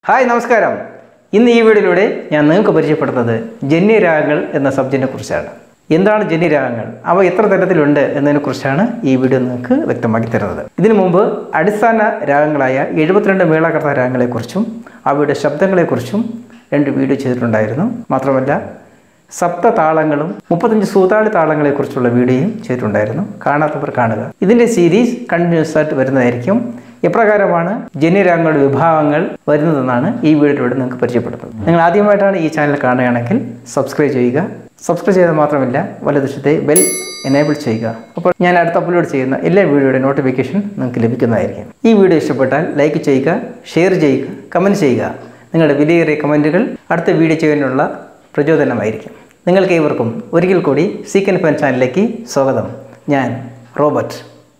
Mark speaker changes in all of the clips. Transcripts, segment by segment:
Speaker 1: hi നമസ്കാരം ഇന്ന് ഈ വീഡിയോയിലൂടെ ഞാൻ നിങ്ങൾക്ക് പരിചയപ്പെടുത്തുന്നത് ജന്യരാഗങ്ങൾ എന്ന സബ്ജക്റ്റിനെ കുറിച്ചാണ് എന്താണ് ജന്യരാഗങ്ങൾ അവ എത്ര തരത്തിലുണ്ട് എന്നതിനെക്കുറിച്ചാണ് ഈ വീഡിയോ നിങ്ങൾക്ക് വ്യക്തമാക്കി തരുന്നത് ഇതിനു മുമ്പ് അടിസ്ഥാന രാഗങ്ങളായ എഴുപത്തിരണ്ട് മേളകർത്ത രാഗങ്ങളെക്കുറിച്ചും അവയുടെ ശബ്ദങ്ങളെക്കുറിച്ചും രണ്ട് വീഡിയോ ചെയ്തിട്ടുണ്ടായിരുന്നു മാത്രമല്ല സപ്ത താളങ്ങളും മുപ്പത്തഞ്ച് സൂതാളി താളങ്ങളെക്കുറിച്ചുള്ള വീഡിയോയും ചെയ്തിട്ടുണ്ടായിരുന്നു കാണാത്തവർ കാണുക ഇതിൻ്റെ സീരീസ് കണ്ടിന്യൂസ് ആയിട്ട് വരുന്നതായിരിക്കും എപ്രകാരമാണ് ജന്യരാഗങ്ങളുടെ വിഭാഗങ്ങൾ വരുന്നതെന്നാണ് ഈ വീഡിയോയിലൂടെ നിങ്ങൾക്ക് പരിചയപ്പെടുത്തുന്നത് നിങ്ങൾ ആദ്യമായിട്ടാണ് ഈ ചാനൽ കാണുകയാണെങ്കിൽ സബ്സ്ക്രൈബ് ചെയ്യുക സബ്സ്ക്രൈബ് ചെയ്താൽ മാത്രമല്ല വലതുവശത്തെ ബെൽ എനേബിൾ ചെയ്യുക അപ്പോൾ ഞാൻ അടുത്ത അപ്ലോഡ് ചെയ്യുന്ന എല്ലാ വീഡിയോയുടെ നോട്ടിഫിക്കേഷൻ നിങ്ങൾക്ക് ലഭിക്കുന്നതായിരിക്കും ഈ വീഡിയോ ഇഷ്ടപ്പെട്ടാൽ ലൈക്ക് ചെയ്യുക ഷെയർ ചെയ്യുക കമൻറ്റ് ചെയ്യുക നിങ്ങളുടെ വിലയേറിയ കമൻറ്റുകൾ അടുത്ത വീഡിയോ ചെയ്യാനുള്ള പ്രചോദനമായിരിക്കും നിങ്ങൾക്ക് ഏവർക്കും ഒരിക്കൽ കൂടി സീക്കൻ ഫാൻ ചാനലിലേക്ക് സ്വാഗതം ഞാൻ റോബർട്ട്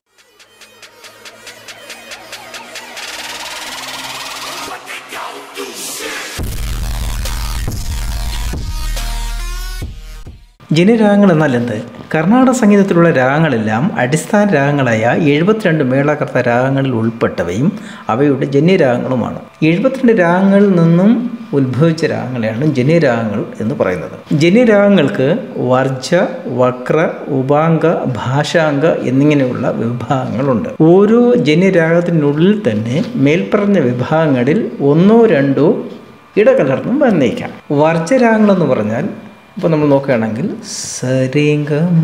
Speaker 1: ജനരാഗങ്ങൾ എന്നാൽ എന്ത് കർണാടക സംഗീതത്തിലുള്ള രാഗങ്ങളെല്ലാം അടിസ്ഥാന രാഗങ്ങളായ എഴുപത്തിരണ്ട് മേളകർത്ത രാഗങ്ങളിൽ ഉൾപ്പെട്ടവയും അവയുടെ ജന്യരാഗങ്ങളുമാണ് എഴുപത്തിരണ്ട് രാഗങ്ങളിൽ നിന്നും ഉത്ഭവിച്ച രാഗങ്ങളെയാണ് ജന്യരാഗങ്ങൾ എന്ന് പറയുന്നത് ജന്യരാഗങ്ങൾക്ക് വർജ വക്ര ഉപാംഗ ഭാഷാംഗ എന്നിങ്ങനെയുള്ള വിഭാഗങ്ങളുണ്ട് ഓരോ ജന്യരാഗത്തിനുള്ളിൽ തന്നെ മേൽപ്പറഞ്ഞ വിഭാഗങ്ങളിൽ ഒന്നോ രണ്ടോ ഇടകലർന്നും വന്നേക്കാം വർജരാഗങ്ങളെന്ന് പറഞ്ഞാൽ ഇപ്പോൾ നമ്മൾ നോക്കുകയാണെങ്കിൽ സരിഗമ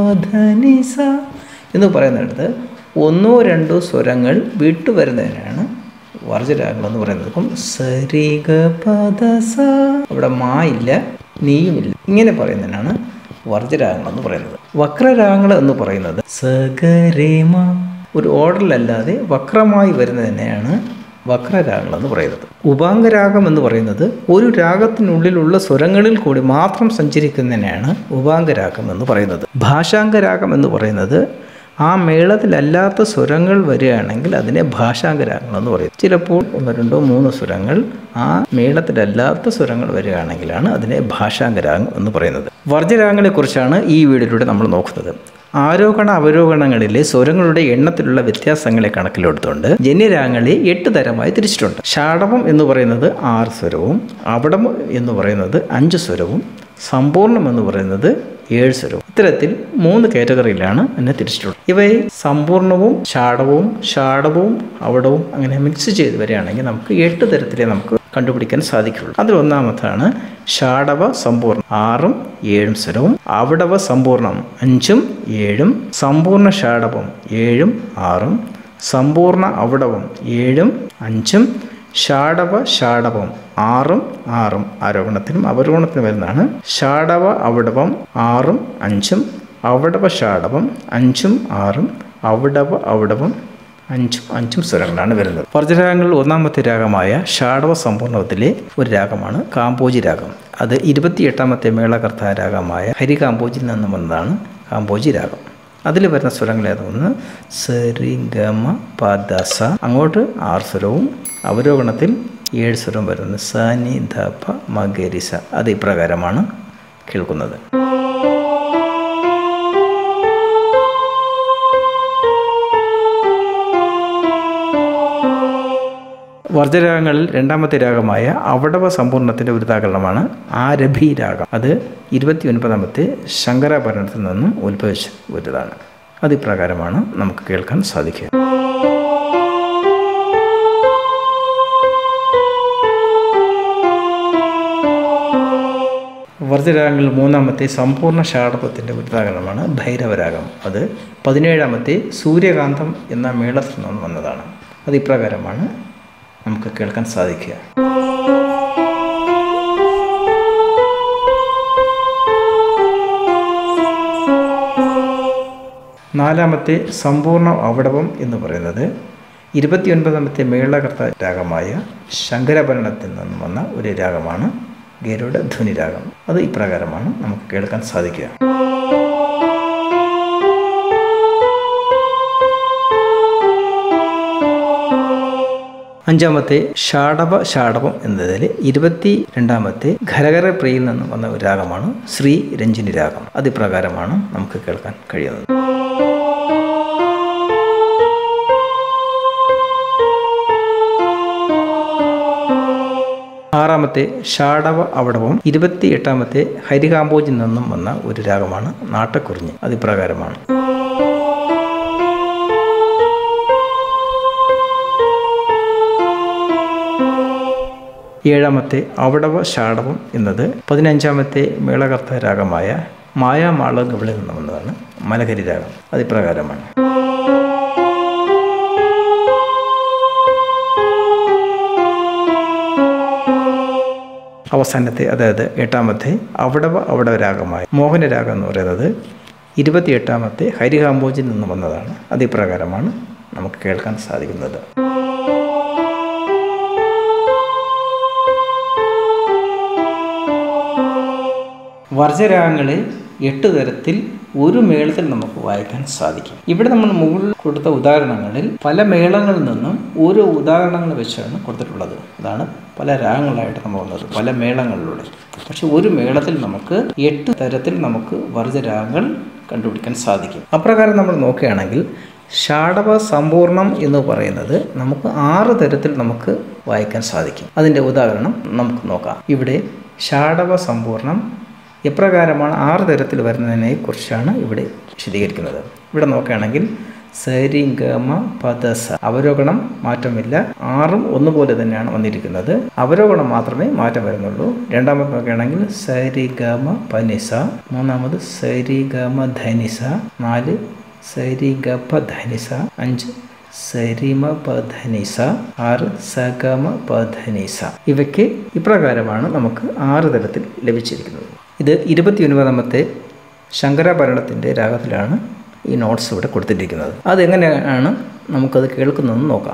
Speaker 1: പധനിസ എന്ന് പറയുന്നിടത്ത് ഒന്നോ രണ്ടോ സ്വരങ്ങൾ വിട്ടു വരുന്നതിനാണ് വർജരാഗങ്ങൾ എന്ന് പറയുന്നത് അപ്പം സരിഗ പദസ അവിടെ മാ ഇല്ല നീയുമില്ല ഇങ്ങനെ പറയുന്നതിനാണ് വർജരാഗങ്ങൾ എന്ന് പറയുന്നത് വക്രരാഗങ്ങൾ എന്ന് പറയുന്നത് സഗരേമ ഒരു ഓർഡറിലല്ലാതെ വക്രമായി വരുന്നതിനെയാണ് വക്രരാഗങ്ങൾ എന്ന് പറയുന്നത് ഉപാംഗരാഗം എന്ന് പറയുന്നത് ഒരു രാഗത്തിനുള്ളിലുള്ള സ്വരങ്ങളിൽ കൂടി മാത്രം സഞ്ചരിക്കുന്നതിനാണ് ഉപാംഗരാഗം എന്ന് പറയുന്നത് ഭാഷാംഗരാഗം എന്ന് പറയുന്നത് ആ മേളത്തിലല്ലാത്ത സ്വരങ്ങൾ വരികയാണെങ്കിൽ അതിനെ ഭാഷാംഗരാഗങ്ങൾ എന്ന് പറയും ചിലപ്പോൾ ഒന്ന് രണ്ടോ മൂന്നോ സ്വരങ്ങൾ ആ മേളത്തിലല്ലാത്ത സ്വരങ്ങൾ വരികയാണെങ്കിലാണ് അതിനെ ഭാഷാംഗരാഗം എന്ന് പറയുന്നത് വർജ്ജരാഗങ്ങളെക്കുറിച്ചാണ് ഈ വീഡിയോയിലൂടെ നമ്മൾ നോക്കുന്നത് ആരോഹണ അവരോഹണങ്ങളിലെ സ്വരങ്ങളുടെ എണ്ണത്തിലുള്ള വ്യത്യാസങ്ങളെ കണക്കിലെടുത്തുകൊണ്ട് ജന്യരാഗങ്ങളെ എട്ട് തരമായി തിരിച്ചിട്ടുണ്ട് ഷാഡവം എന്ന് പറയുന്നത് ആറ് സ്വരവും അവിടം എന്ന് പറയുന്നത് അഞ്ച് സ്വരവും സമ്പൂർണം എന്ന് പറയുന്നത് ഏഴ് സ്വരവും ഇത്തരത്തിൽ മൂന്ന് കാറ്റഗറിയിലാണ് എന്നെ തിരിച്ചിട്ടുള്ളത് ഇവയെ സമ്പൂർണവും ഷാഡവും ഷാഡവും അവിടവും അങ്ങനെ മിക്സ് ചെയ്ത് വരികയാണെങ്കിൽ നമുക്ക് എട്ട് തരത്തിലേ നമുക്ക് കണ്ടുപിടിക്കാൻ സാധിക്കുള്ളൂ അതിൽ ഒന്നാമത്താണ് ഷാഡവ സമ്പൂർണ്ണം ആറും ഏഴും സ്വരവും അവിടവ സമ്പൂർണം അഞ്ചും ഏഴും സമ്പൂർണ്ണ ഷാഡവം ഏഴും ആറും സമ്പൂർണ്ണ അവിടവം ഏഴും അഞ്ചും ഷാഡവ ഷാഡവം ആറും ആറും ആരോഹണത്തിനും അവരോഹണത്തിനും വരുന്നതാണ് ഷാഡവ അവിടവം ആറും അഞ്ചും അവിടവ ഷാഡവം അഞ്ചും ആറും അവിടവ അവിടവം അഞ്ചും അഞ്ചും സ്വരങ്ങളാണ് വരുന്നത് വർജ്ജരാഗങ്ങളിൽ ഒന്നാമത്തെ രാഗമായ ഷാഡവ സമ്പൂർണത്തിലെ ഒരു രാഗമാണ് കാമ്പോജി രാഗം അത് ഇരുപത്തിയെട്ടാമത്തെ മേളകർത്ത രാഗമായ ഹരികാമ്പോജിൽ നിന്നും വന്നതാണ് കാമ്പോജി രാഗം അതിൽ വരുന്ന സ്വരങ്ങൾ ഏതൊന്ന് സരി ഗമ പദസ അങ്ങോട്ട് ആറ് സ്വരവും അവരോഹണത്തിൽ ഏഴ് സ്വരം വരുന്നത് സനി ധപ മകരിസ അത് ഇപ്രകാരമാണ് കേൾക്കുന്നത് വർജ്ജരാഗങ്ങളിൽ രണ്ടാമത്തെ രാഗമായ അവടവ സമ്പൂർണത്തിൻ്റെ ഒരു ഉദാഹരണമാണ് ആരഭി രാഗം അത് ഇരുപത്തി ഒൻപതാമത്തെ ശങ്കരാഭരണത്തിൽ നിന്നും ഉത്ഭവിച്ച ഒരിതാണ് അത് ഇപ്രകാരമാണ് നമുക്ക് കേൾക്കാൻ സാധിക്കുക വർജ്ജരാഗങ്ങളിൽ മൂന്നാമത്തെ സമ്പൂർണ്ണ ഷാഡപത്തിൻ്റെ ഉദാഹരണമാണ് ഭൈരവരാഗം അത് പതിനേഴാമത്തെ സൂര്യകാന്തം എന്ന മേളത്തിൽ നിന്ന് വന്നതാണ് അത് ഇപ്രകാരമാണ് നമുക്ക് കേൾക്കാൻ സാധിക്കുക നാലാമത്തെ സമ്പൂർണ്ണ അവടവം എന്ന് പറയുന്നത് ഇരുപത്തിയൊൻപതാമത്തെ മേളകർത്ത രാഗമായ ശങ്കരഭരണത്തിൽ നിന്നും വന്ന ഒരു രാഗമാണ് ഗരുഡ ധ്വനി രാഗം അത് ഇപ്രകാരമാണ് നമുക്ക് കേൾക്കാൻ സാധിക്കുക അഞ്ചാമത്തെ ഷാഡവ ഷാഡവം എന്നതിൽ ഇരുപത്തി രണ്ടാമത്തെ ഖരകര പ്രിയിൽ നിന്ന് വന്ന ഒരു രാഗമാണ് ശ്രീ രഞ്ജിനി രാഗം അത് ഇപ്രകാരമാണ് നമുക്ക് കേൾക്കാൻ കഴിയുന്നത് ആറാമത്തെ ഷാഡവ അവടവും ഇരുപത്തി എട്ടാമത്തെ ഹരികാമ്പോജിൽ നിന്നും വന്ന ഒരു രാഗമാണ് നാട്ടക്കുറിഞ്ഞ് അത് ഇപ്രകാരമാണ് ഏഴാമത്തെ അവടവ ഷാഡവം എന്നത് പതിനഞ്ചാമത്തെ മേളകർത്ത രാഗമായ മായാമാളകവിളിൽ നിന്ന് വന്നതാണ് മലകരി രാഗം അത് ഇപ്രകാരമാണ് അവസാനത്തെ അതായത് എട്ടാമത്തെ അവടവ അവടവ രാഗമായ മോഹനരാഗം എന്ന് പറയുന്നത് ഇരുപത്തിയെട്ടാമത്തെ ഹരികാമ്പോജിൽ നിന്ന് വന്നതാണ് അത് ഇപ്രകാരമാണ് നമുക്ക് കേൾക്കാൻ സാധിക്കുന്നത് വർജരാഗങ്ങളെ എട്ട് തരത്തിൽ ഒരു മേളത്തിൽ നമുക്ക് വായിക്കാൻ സാധിക്കും ഇവിടെ നമ്മൾ മുകളിൽ കൊടുത്ത ഉദാഹരണങ്ങളിൽ പല മേളങ്ങളിൽ നിന്നും ഓരോ ഉദാഹരണങ്ങൾ വെച്ചാണ് കൊടുത്തിട്ടുള്ളത് അതാണ് പല രാഗങ്ങളായിട്ട് നമ്മൾ വന്നത് പല മേളങ്ങളിലൂടെ പക്ഷെ ഒരു മേളത്തിൽ നമുക്ക് എട്ട് തരത്തിൽ നമുക്ക് വർജരാഗങ്ങൾ കണ്ടുപിടിക്കാൻ സാധിക്കും അപ്രകാരം നമ്മൾ നോക്കുകയാണെങ്കിൽ ഷാഡവ സമ്പൂർണം എന്ന് പറയുന്നത് നമുക്ക് ആറ് തരത്തിൽ നമുക്ക് വായിക്കാൻ സാധിക്കും അതിൻ്റെ ഉദാഹരണം നമുക്ക് നോക്കാം ഇവിടെ ഷാഡവ സമ്പൂർണം എപ്രകാരമാണ് ആറ് തരത്തിൽ വരുന്നതിനെ കുറിച്ചാണ് ഇവിടെ വിശദീകരിക്കുന്നത് ഇവിടെ നോക്കുകയാണെങ്കിൽ സരി ഗമ പദസ അവരോഹണം മാറ്റമില്ല ആറും ഒന്നുപോലെ തന്നെയാണ് വന്നിരിക്കുന്നത് അവരോഹണം മാത്രമേ മാറ്റം വരുന്നുള്ളൂ രണ്ടാമത് നോക്കുകയാണെങ്കിൽ സരി ഗമ പനിസ മൂന്നാമത് സരി ഗമ ധനിസ നാല് സരി ഗപ ധനിസ അഞ്ച് സരിമ പധനിസ ആറ് സഗമ പധനിസ ഇവയ്ക്ക് ഇപ്രകാരമാണ് നമുക്ക് ആറ് തരത്തിൽ ലഭിച്ചിരിക്കുന്നത് ഇത് ഇരുപത്തി ഒൻപതാമത്തെ ശങ്കരാഭരണത്തിൻ്റെ രാഗത്തിലാണ് ഈ നോട്ട്സ് ഇവിടെ കൊടുത്തിരിക്കുന്നത് അതെങ്ങനെയാണ് നമുക്കത് കേൾക്കുന്നതെന്ന് നോക്കാം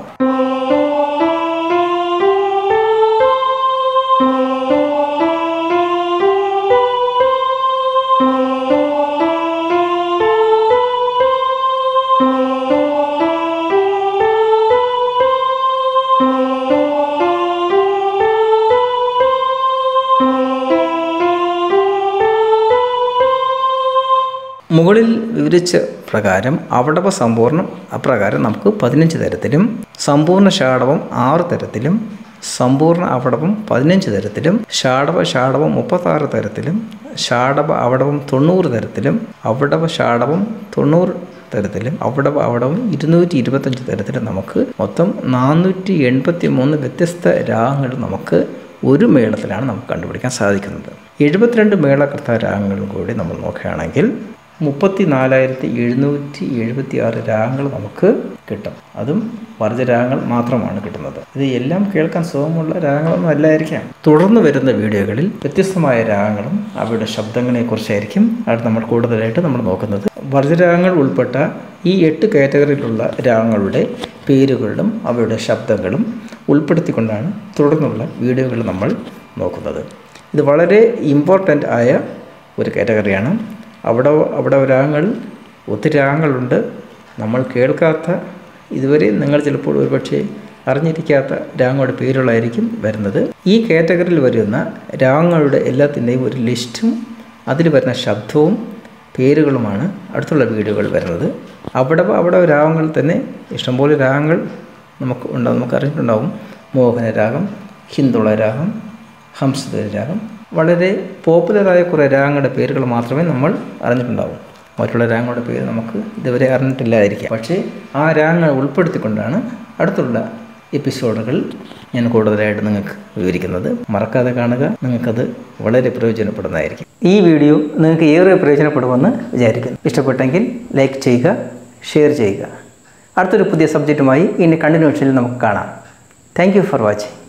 Speaker 1: മുകളിൽ വിവരിച്ച പ്രകാരം അവടവ സമ്പൂർണ്ണം അപ്രകാരം നമുക്ക് പതിനഞ്ച് തരത്തിലും സമ്പൂർണ്ണ ഷാടവം ആറ് തരത്തിലും സമ്പൂർണ്ണ അവടവം പതിനഞ്ച് തരത്തിലും ഷാടവ ഷാടവം മുപ്പത്താറ് തരത്തിലും ഷാടവ അവടവം തൊണ്ണൂറ് തരത്തിലും അവടവ ഷാടവം തൊണ്ണൂറ് തരത്തിലും അവടവ അവടവം ഇരുന്നൂറ്റി ഇരുപത്തഞ്ച് തരത്തിലും നമുക്ക് മൊത്തം നാനൂറ്റി എൺപത്തി മൂന്ന് വ്യത്യസ്ത രാഗങ്ങൾ നമുക്ക് ഒരു മേളത്തിലാണ് നമുക്ക് കണ്ടുപിടിക്കാൻ സാധിക്കുന്നത് എഴുപത്തിരണ്ട് മേളകർത്ത രാഗങ്ങളും കൂടി നമ്മൾ നോക്കുകയാണെങ്കിൽ മുപ്പത്തി നാലായിരത്തി എഴുന്നൂറ്റി എഴുപത്തി ആറ് രാഗങ്ങൾ നമുക്ക് കിട്ടും അതും വർജ്ജരാഗങ്ങൾ മാത്രമാണ് കിട്ടുന്നത് ഇത് എല്ലാം കേൾക്കാൻ സുഖമുള്ള രാഗങ്ങളൊന്നും അല്ലായിരിക്കാം തുടർന്ന് വരുന്ന വീഡിയോകളിൽ വ്യത്യസ്തമായ രാഗങ്ങളും അവയുടെ ശബ്ദങ്ങളെക്കുറിച്ചായിരിക്കും അത് നമ്മൾ കൂടുതലായിട്ട് നമ്മൾ നോക്കുന്നത് വർജ്ജരാഗങ്ങൾ ഉൾപ്പെട്ട ഈ എട്ട് കാറ്റഗറിയിലുള്ള രാഗങ്ങളുടെ പേരുകളും അവയുടെ ശബ്ദങ്ങളും ഉൾപ്പെടുത്തിക്കൊണ്ടാണ് തുടർന്നുള്ള വീഡിയോകൾ നമ്മൾ നോക്കുന്നത് ഇത് വളരെ ഇമ്പോർട്ടൻ്റ് ആയ ഒരു കാറ്റഗറിയാണ് അവിടെ അവിടെ രാഗങ്ങൾ ഒത്തിരി രാഗങ്ങളുണ്ട് നമ്മൾ കേൾക്കാത്ത ഇതുവരെ നിങ്ങൾ ചിലപ്പോൾ ഒരുപക്ഷെ അറിഞ്ഞിരിക്കാത്ത രാഗങ്ങളുടെ പേരുകളായിരിക്കും വരുന്നത് ഈ കാറ്റഗറിയിൽ വരുന്ന രാഗങ്ങളുടെ എല്ലാത്തിൻ്റെയും ഒരു ലിസ്റ്റും അതിൽ വരുന്ന ശബ്ദവും പേരുകളുമാണ് അടുത്തുള്ള വീഡിയോകൾ വരുന്നത് അവിടെ അവിടെ രാഗങ്ങൾ തന്നെ ഇഷ്ടംപോലെ രാഗങ്ങൾ നമുക്ക് ഉണ്ടാവും നമുക്ക് അറിഞ്ഞിട്ടുണ്ടാവും മോഹന രാഗം ഹിന്ദുള രാഗം ഹംസധര രാഗം വളരെ പോപ്പുലറായ കുറേ രാഗങ്ങളുടെ പേരുകൾ മാത്രമേ നമ്മൾ അറിഞ്ഞിട്ടുണ്ടാവും മറ്റുള്ള രാഗങ്ങളുടെ പേര് നമുക്ക് ഇതുവരെ അറിഞ്ഞിട്ടില്ലായിരിക്കാം പക്ഷേ ആ രാഗങ്ങൾ ഉൾപ്പെടുത്തിക്കൊണ്ടാണ് അടുത്തുള്ള എപ്പിസോഡുകൾ ഞാൻ കൂടുതലായിട്ട് നിങ്ങൾക്ക് വിവരിക്കുന്നത് മറക്കാതെ കാണുക നിങ്ങൾക്കത് വളരെ പ്രയോജനപ്പെടുന്നതായിരിക്കും ഈ വീഡിയോ നിങ്ങൾക്ക് ഏറെ പ്രയോജനപ്പെടുമെന്ന് വിചാരിക്കുന്നു ഇഷ്ടപ്പെട്ടെങ്കിൽ ലൈക്ക് ചെയ്യുക ഷെയർ ചെയ്യുക അടുത്തൊരു പുതിയ സബ്ജക്റ്റുമായി ഇനി കണ്ടിന്യൂഷനിൽ നമുക്ക് കാണാം താങ്ക് യു ഫോർ വാച്ചിങ്